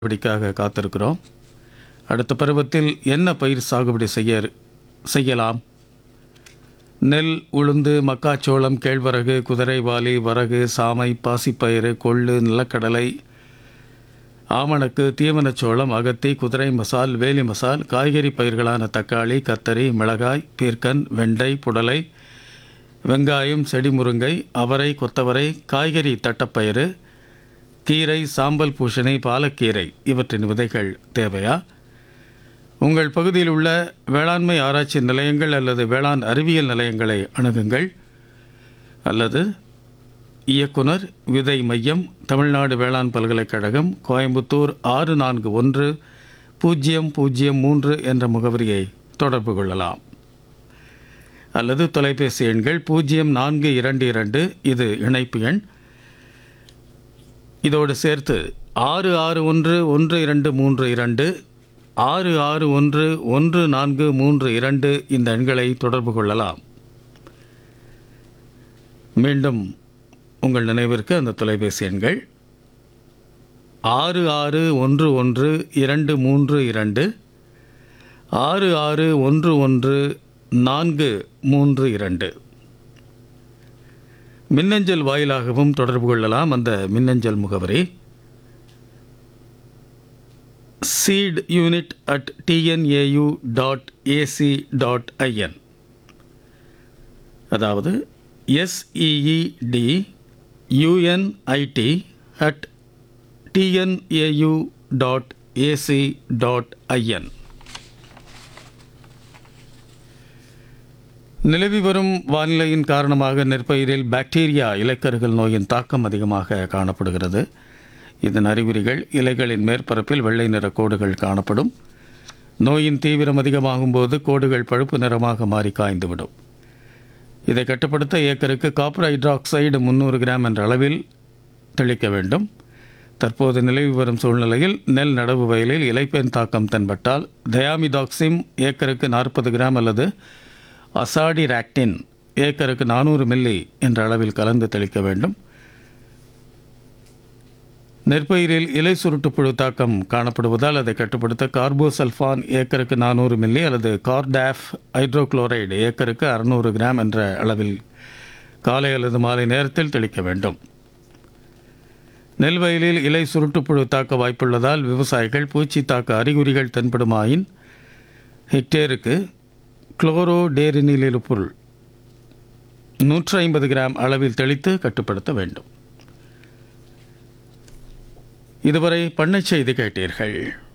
சாகுபடிக்காக காத்திருக்கிறோம் அடுத்த பருவத்தில் என்ன பயிர் சாகுபடி செய்ய செய்யலாம் நெல் உளுந்து மக்காச்சோளம் கேழ்வரகு குதிரைவாலி வரகு சாமை பாசிப்பயிறு கொள்ளு நிலக்கடலை ஆமணக்கு தீவனச்சோளம் அகத்தி குதிரை மசால் வேலி மசால் காய்கறி பயிர்களான தக்காளி கத்தரி மிளகாய் பீர்க்கன் வெண்டை புடலை வெங்காயம் செடி முருங்கை அவரை கொத்தவரை காய்கறி தட்டப்பயிறு கீரை சாம்பல் பூசணி பாலக்கீரை இவற்றின் விதைகள் தேவையா உங்கள் பகுதியில் உள்ள வேளாண்மை ஆராய்ச்சி நிலையங்கள் அல்லது வேளாண் அறிவியல் நிலையங்களை அணுகுங்கள் அல்லது இயக்குனர் விதை மையம் தமிழ்நாடு வேளாண் பல்கலைக்கழகம் கோயம்புத்தூர் ஆறு நான்கு ஒன்று பூஜ்ஜியம் பூஜ்ஜியம் மூன்று என்ற முகவரியை தொடர்பு கொள்ளலாம் அல்லது தொலைபேசி எண்கள் பூஜ்ஜியம் நான்கு இரண்டு இரண்டு இது இணைப்பு எண் இதோடு சேர்த்து ஆறு ஆறு ஒன்று ஒன்று இரண்டு மூன்று இரண்டு ஆறு ஆறு ஒன்று ஒன்று நான்கு மூன்று இரண்டு இந்த எண்களை தொடர்பு கொள்ளலாம் மீண்டும் உங்கள் நினைவிற்கு அந்த தொலைபேசி எண்கள் ஆறு ஆறு ஒன்று ஒன்று இரண்டு மூன்று இரண்டு ஆறு ஆறு ஒன்று ஒன்று நான்கு மூன்று இரண்டு மின்னஞ்சல் வாயிலாகவும் தொடர்பு கொள்ளலாம் அந்த மின்னஞ்சல் முகவரி seed unit at TNAU dot AC dot IN அதாவது S E E D U N I T at TNAU dot AC dot IN நிலவி வரும் வானிலையின் காரணமாக நெற்பயிரில் பாக்டீரியா இலைக்கருகள் நோயின் தாக்கம் அதிகமாக காணப்படுகிறது இதன் அறிகுறிகள் இலைகளின் மேற்பரப்பில் வெள்ளை நிற கோடுகள் காணப்படும் நோயின் தீவிரம் அதிகமாகும் போது கோடுகள் பழுப்பு நிறமாக மாறி காய்ந்துவிடும் இதை கட்டுப்படுத்த ஏக்கருக்கு காப்பர் ஹைட்ராக்சைடு முந்நூறு கிராம் என்ற அளவில் தெளிக்க வேண்டும் தற்போது நிலவி வரும் சூழ்நிலையில் நெல் நடவு வயலில் இலைப்பேன் தாக்கம் தென்பட்டால் தயாமிடாக்சிம் ஏக்கருக்கு நாற்பது கிராம் அல்லது அசாடி ராக்டின் ஏக்கருக்கு நானூறு மில்லி என்ற அளவில் கலந்து தெளிக்க வேண்டும் நெற்பயிரில் இலை சுருட்டுப்புழு தாக்கம் காணப்படுவதால் அதை கட்டுப்படுத்த கார்போசல்ஃபான் ஏக்கருக்கு நானூறு மில்லி அல்லது கார்டாஃப் ஹைட்ரோகுளோரைடு ஏக்கருக்கு அறுநூறு கிராம் என்ற அளவில் காலை அல்லது மாலை நேரத்தில் தெளிக்க வேண்டும் நெல் வயலில் இலை சுருட்டுப்புழு தாக்க வாய்ப்புள்ளதால் விவசாயிகள் பூச்சி தாக்க அறிகுறிகள் தென்படுமாயின் ஹெக்டேருக்கு குளோரோடேரினிலிருப்புள் நூற்றி ஐம்பது கிராம் அளவில் தெளித்து கட்டுப்படுத்த வேண்டும் இதுவரை பண்ணைச் செய்தி கேட்டீர்கள்